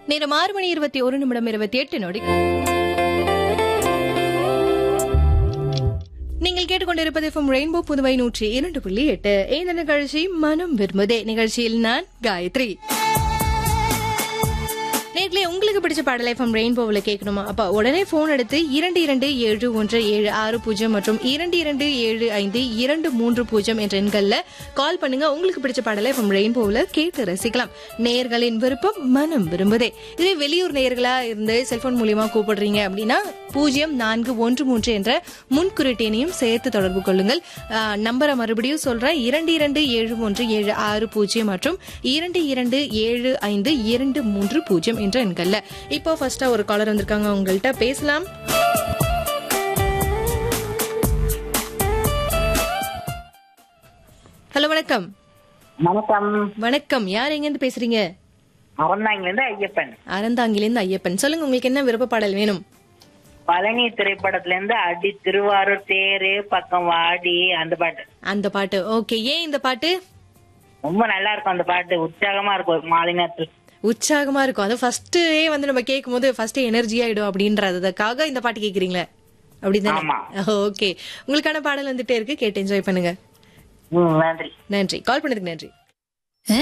நேரம் ஆறு மணி இருபத்தி ஒரு நிமிடம் இருபத்தி எட்டு நொடி நீங்கள் கேட்டுக்கொண்டிருப்பது எஃப்எம் ரெயின்போ புதுவை நூற்றி இரண்டு புள்ளி எட்டு இந்த நிகழ்ச்சி மனம் விரும்புதே நிகழ்ச்சியில் நான் காயத்ரி நேர்களே உங்களுக்கு பிடிச்ச பாடலை எஃப்எம் ரெயின்போவில் கேட்கணுமா அப்ப உடனே போன் எடுத்து இரண்டு இரண்டு ஏழு ஒன்று ஏழு ஆறு பூஜ்ஜியம் மற்றும் இரண்டு இரண்டு ஏழு ஐந்து இரண்டு மூன்று பூஜ்ஜியம் என்ற எண்கள்ல கால் பண்ணுங்க உங்களுக்கு பிடிச்ச பாடலை எஃப்எம் ரெயின்போவில் கேட்டு ரசிக்கலாம் நேயர்களின் விருப்பம் மனம் விரும்புதே இதே வெளியூர் நேயர்களா இருந்து செல்போன் மூலியமா கூப்பிடுறீங்க அப்படின்னா பூஜ்ஜியம் நான்கு ஒன்று மூன்று என்ற முன்குறிட்டேனையும் சேர்த்து தொடர்பு கொள்ளுங்கள் ஆஹ், நம்பரை மறுபடியும் சொல்றேன் இரண்டு இரண்டு ஏழு ஒன்று ஏழு ஆறு பூஜ்ஜியம் மற்றும் இரண்டு இரண்டு ஏழு ஐந்து இரண்டு மூன்று பூஜ்ஜியம் என்ற எண்கள்ல இப்போ ஃபர்ஸ்டா ஒரு காலர் வந்திருக்காங்க உங்கள்கிட்ட பேசலாம் ஹலோ வணக்கம் வணக்கம் வணக்கம் யார் எங்க இருந்து பேசுறீங்க அறந்தாங்கிலிருந்து ஐயப்பன் அறந்தாங்கிலேருந்து ஐயப்பன் சொல்லுங்க உங்களுக்கு என்ன விருப்ப பாடல் வேணும் பழனி திரைப்படத்துல இருந்து அடி திருவாரூர் தேரு பக்கம் வாடி அந்த பாட்டு அந்த பாட்டு ஓகே ஏன் இந்த பாட்டு ரொம்ப நல்லா இருக்கும் அந்த பாட்டு உற்சாகமா இருக்கும் மாலை நேரத்துல உற்சாகமா இருக்கும் அது ஃபர்ஸ்டே வந்து நம்ம கேட்கும் போது ஃபர்ஸ்ட் எனர்ஜி ஆயிடும் அப்படின்றதுக்காக இந்த பாட்டு கேக்குறீங்களே அப்படிதானே ஆமா. ஓகே உங்களுக்கான பாடல் வந்துட்டே இருக்கு கேட்டு என்ஜாய் பண்ணுங்க ம் நன்றி நன்றி கால் பண்ணதுக்கு நன்றி